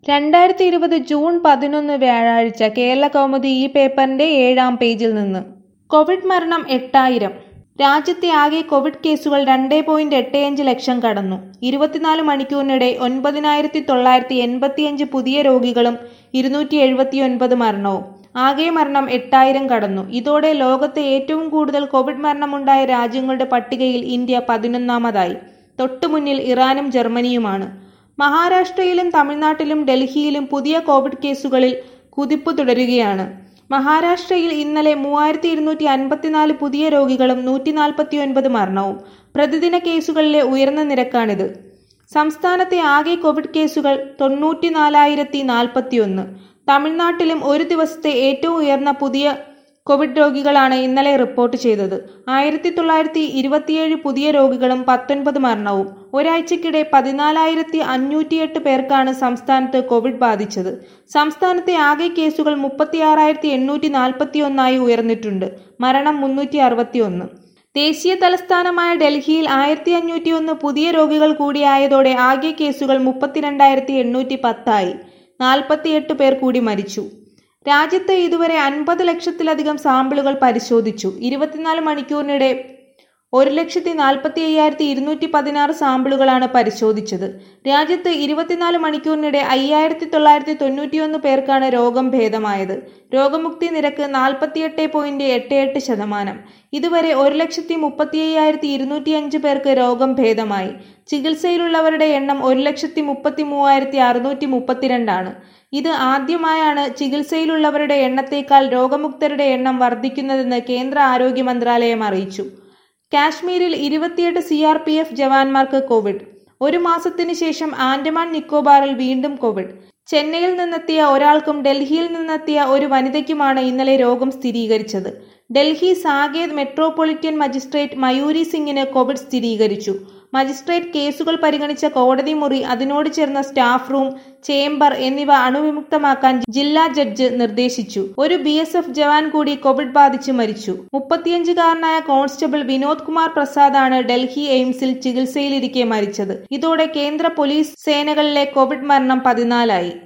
രണ്ടായിരത്തി ഇരുപത് ജൂൺ പതിനൊന്ന് വ്യാഴാഴ്ച കേരള കൗമുദി ഈ പേപ്പറിന്റെ ഏഴാം പേജിൽ നിന്ന് കോവിഡ് മരണം എട്ടായിരം രാജ്യത്തെ ആകെ കോവിഡ് കേസുകൾ രണ്ടേ പോയിന്റ് എട്ടേയഞ്ച് ലക്ഷം കടന്നു ഇരുപത്തിനാല് മണിക്കൂറിനിടെ ഒൻപതിനായിരത്തി തൊള്ളായിരത്തി എൺപത്തിയഞ്ച് പുതിയ രോഗികളും ഇരുന്നൂറ്റി എഴുപത്തിയൊൻപത് മരണവും ആകെ മരണം എട്ടായിരം കടന്നു ഇതോടെ ലോകത്തെ ഏറ്റവും കൂടുതൽ കോവിഡ് മരണമുണ്ടായ രാജ്യങ്ങളുടെ പട്ടികയിൽ ഇന്ത്യ പതിനൊന്നാമതായി തൊട്ടുമുന്നിൽ ഇറാനും ജർമ്മനിയുമാണ് മഹാരാഷ്ട്രയിലും തമിഴ്നാട്ടിലും ഡൽഹിയിലും പുതിയ കോവിഡ് കേസുകളിൽ കുതിപ്പ് തുടരുകയാണ് മഹാരാഷ്ട്രയിൽ ഇന്നലെ മൂവായിരത്തി ഇരുന്നൂറ്റി അൻപത്തിനാല് പുതിയ രോഗികളും നൂറ്റി നാൽപ്പത്തി ഒൻപത് മരണവും പ്രതിദിന കേസുകളിലെ ഉയർന്ന നിരക്കാണിത് സംസ്ഥാനത്തെ ആകെ കോവിഡ് കേസുകൾ തൊണ്ണൂറ്റിനാലായിരത്തി നാൽപ്പത്തിയൊന്ന് തമിഴ്നാട്ടിലും ഒരു ദിവസത്തെ ഏറ്റവും ഉയർന്ന പുതിയ കോവിഡ് രോഗികളാണ് ഇന്നലെ റിപ്പോർട്ട് ചെയ്തത് ആയിരത്തി തൊള്ളായിരത്തി ഇരുപത്തിയേഴ് പുതിയ രോഗികളും പത്തൊൻപത് മരണവും ഒരാഴ്ചക്കിടെ പതിനാലായിരത്തി അഞ്ഞൂറ്റിയെട്ട് പേർക്കാണ് സംസ്ഥാനത്ത് കോവിഡ് ബാധിച്ചത് സംസ്ഥാനത്തെ ആകെ കേസുകൾ മുപ്പത്തിയാറായിരത്തി എണ്ണൂറ്റി നാൽപ്പത്തി ഒന്നായി ഉയർന്നിട്ടുണ്ട് മരണം മുന്നൂറ്റി അറുപത്തി ഒന്ന് ദേശീയ തലസ്ഥാനമായ ഡൽഹിയിൽ ആയിരത്തി അഞ്ഞൂറ്റി ഒന്ന് പുതിയ രോഗികൾ കൂടിയായതോടെ ആകെ കേസുകൾ മുപ്പത്തിരണ്ടായിരത്തി എണ്ണൂറ്റി പത്തായി നാൽപ്പത്തിയെട്ട് പേർ കൂടി മരിച്ചു രാജ്യത്ത് ഇതുവരെ അൻപത് ലക്ഷത്തിലധികം സാമ്പിളുകൾ പരിശോധിച്ചു ഇരുപത്തിനാല് മണിക്കൂറിനിടെ ഒരു ലക്ഷത്തി നാൽപ്പത്തി അയ്യായിരത്തി ഇരുന്നൂറ്റി പതിനാറ് സാമ്പിളുകളാണ് പരിശോധിച്ചത് രാജ്യത്ത് ഇരുപത്തിനാല് മണിക്കൂറിനിടെ അയ്യായിരത്തി തൊള്ളായിരത്തി തൊണ്ണൂറ്റിയൊന്ന് പേർക്കാണ് രോഗം ഭേദമായത് രോഗമുക്തി നിരക്ക് നാൽപ്പത്തിയെട്ട് പോയിന്റ് എട്ട് എട്ട് ശതമാനം ഇതുവരെ ഒരു ലക്ഷത്തി മുപ്പത്തി അയ്യായിരത്തി ഇരുന്നൂറ്റി അഞ്ച് പേർക്ക് രോഗം ഭേദമായി ചികിത്സയിലുള്ളവരുടെ എണ്ണം ഒരു ലക്ഷത്തി മുപ്പത്തി മൂവായിരത്തി അറുന്നൂറ്റി മുപ്പത്തിരണ്ടാണ് ഇത് ആദ്യമായാണ് ചികിത്സയിലുള്ളവരുടെ എണ്ണത്തേക്കാൾ രോഗമുക്തരുടെ എണ്ണം വർദ്ധിക്കുന്നതെന്ന് കേന്ദ്ര ആരോഗ്യ മന്ത്രാലയം അറിയിച്ചു കാശ്മീരിൽ ഇരുപത്തിയെട്ട് സി ആർ പി എഫ് ജവാന്മാർക്ക് കോവിഡ് ഒരു മാസത്തിന് ശേഷം ആൻഡമാൻ നിക്കോബാറിൽ വീണ്ടും കോവിഡ് ചെന്നൈയിൽ നിന്നെത്തിയ ഒരാൾക്കും ഡൽഹിയിൽ നിന്നെത്തിയ ഒരു വനിതയ്ക്കുമാണ് ഇന്നലെ രോഗം സ്ഥിരീകരിച്ചത് ഡൽഹി സാകേത് മെട്രോപൊളിറ്റൻ മജിസ്ട്രേറ്റ് മയൂരി സിംഗിന് കോവിഡ് സ്ഥിരീകരിച്ചു മജിസ്ട്രേറ്റ് കേസുകൾ പരിഗണിച്ച കോടതി മുറി അതിനോട് ചേർന്ന സ്റ്റാഫ് റൂം ചേംബർ എന്നിവ അണുവിമുക്തമാക്കാൻ ജില്ലാ ജഡ്ജ് നിർദ്ദേശിച്ചു ഒരു ബി എസ് എഫ് ജവാൻ കൂടി കോവിഡ് ബാധിച്ച് മരിച്ചു മുപ്പത്തിയഞ്ചുകാരനായ കോൺസ്റ്റബിൾ വിനോദ് കുമാർ പ്രസാദാണ് ഡൽഹി എയിംസിൽ ചികിത്സയിലിരിക്കെ മരിച്ചത് ഇതോടെ കേന്ദ്ര പോലീസ് സേനകളിലെ കോവിഡ് മരണം പതിനാലായി